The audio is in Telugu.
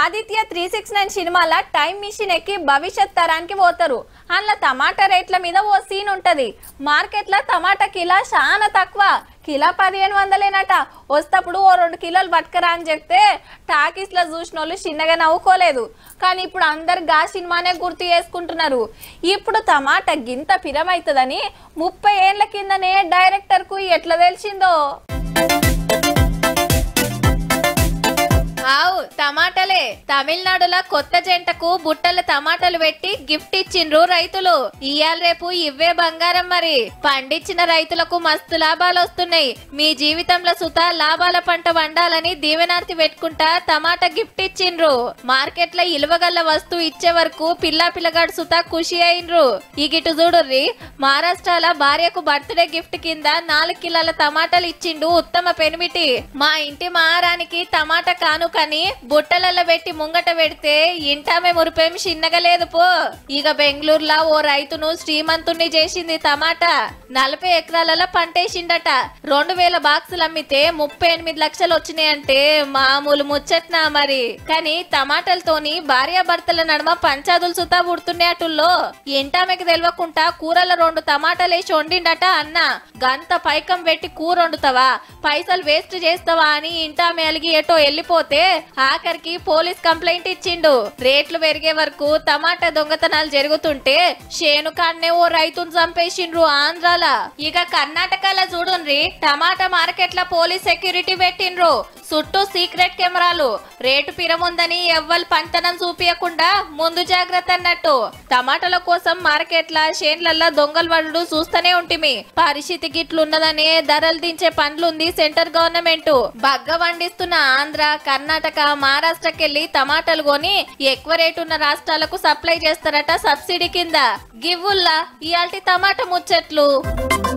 ఆదిత్య త్రీ సిక్స్ నైన్ సినిమాల టైం మిషన్ ఎక్కి భవిష్యత్ తరానికి పోతారు అందులో టమాటా రేట్ల మీద ఓ సీన్ ఉంటది మార్కెట్లో టమాటా కిలో చాలా తక్కువ కిలో పదిహేను వందలేనట వస్తప్పుడు ఓ రెండు కిలోలు పట్టుకరా అని చెప్తే టాకీస్ లో చూసిన వాళ్ళు చిన్నగా నవ్వుకోలేదు కానీ ఇప్పుడు అందరు గా సినిమానే గుర్తు చేసుకుంటున్నారు ఇప్పుడు టమాటా గింత పిరమైతుందని ముప్పై ఏళ్ల కిందనే డైరెక్టర్ కు ఎట్లా తెలిసిందో ఆవు టమాటాలే తమిళనాడులో కొత్త జంటకు బుట్టల టమాటాలు పెట్టి గిఫ్ట్ ఇచ్చిండ్రు రైతులు ఇయాల రేపు ఇవ్వే బంగారం మరి పండించిన రైతులకు మస్తు లాభాలు వస్తున్నాయి మీ జీవితంలో సుత లాభాల పంట వండాలని దీవెనార్తి పెట్టుకుంటా టమాటా గిఫ్ట్ ఇచ్చిండ్రు మార్కెట్ లో ఇలువగల్ల వస్తువు ఇచ్చే వరకు పిల్లా పిల్లగాడు సుత ఖుషి అయినరు ఈ గిటు చూడుర్రి మహారాష్ట్రాల భార్యకు బర్త్డే గిఫ్ట్ కింద నాలుగు కిలోల టమాటాలు ఇచ్చిండు ఉత్తమ పెనిమిటి మా ఇంటి మహారానికి టమాటా కాను కానీ బుట్టలలో పెట్టి ముంగట పెడితే ఇంటామే మురిపేం చిన్నగా లేదు పో ఇక బెంగళూరులో ఓ రైతును శ్రీమంతుణ్ణి చేసింది టమాటా నలభై ఎకరాలలో పంటేసిండట రెండు వేల బాక్సులు అమ్మితే ముప్పై ఎనిమిది లక్షలు వచ్చినాయంటే మామూలు ముచ్చట్నా మరి కానీ టమాటాలతోని భార్యాభర్తల నడుమ పంచాదులు సుతా పుడుతున్నాయి అటుల్లో ఇంటామెకి తెలియకుండా కూరలో రెండు టమాటాలు వేసి వండిండట అన్న గంత పైకం పెట్టి కూర వండుతావా పైసలు వేస్ట్ చేస్తావా అని ఇంటామె అలిగి ఎటో వెళ్ళిపోతే ఆఖరికి పోలీస్ కంప్లైంట్ ఇచ్చిండు రేట్లు పెరిగే వరకు టమాటా దొంగతనాలు జరుగుతుంటే షేను కాన్నే ఓ రైతును చంపేసిండ్రు ఆంధ్రాల ఇక కర్ణాటకలో చూడుండ్రి టమాటా మార్కెట్ లో పోలీస్ సెక్యూరిటీ పెట్టిండ్రు చుట్టూ సీక్రెట్ కెమెరాలు రేటు పిరముందని ఎవ్వరు పంతనం చూపియకుండా ముందు జాగ్రత్త అన్నట్టు టమాటాల కోసం మార్కెట్ల షేన్లల్లా దొంగలు పడుడు చూస్తూనే ఉంటిమి పరిస్థితి గిట్లున్నదనే ధరలు దించే పనులుంది సెంటర్ గవర్నమెంట్ బగ్గ వండిస్తున్న ఆంధ్ర కర్ణాటక మహారాష్ట్రకెళ్లి టమాటాలు కొని ఎక్కువ రేటు ఉన్న రాష్ట్రాలకు సప్లై చేస్తారట సబ్సిడీ కింద గివ్వుల్లా ఇయాల్టి టమాటా ముచ్చట్లు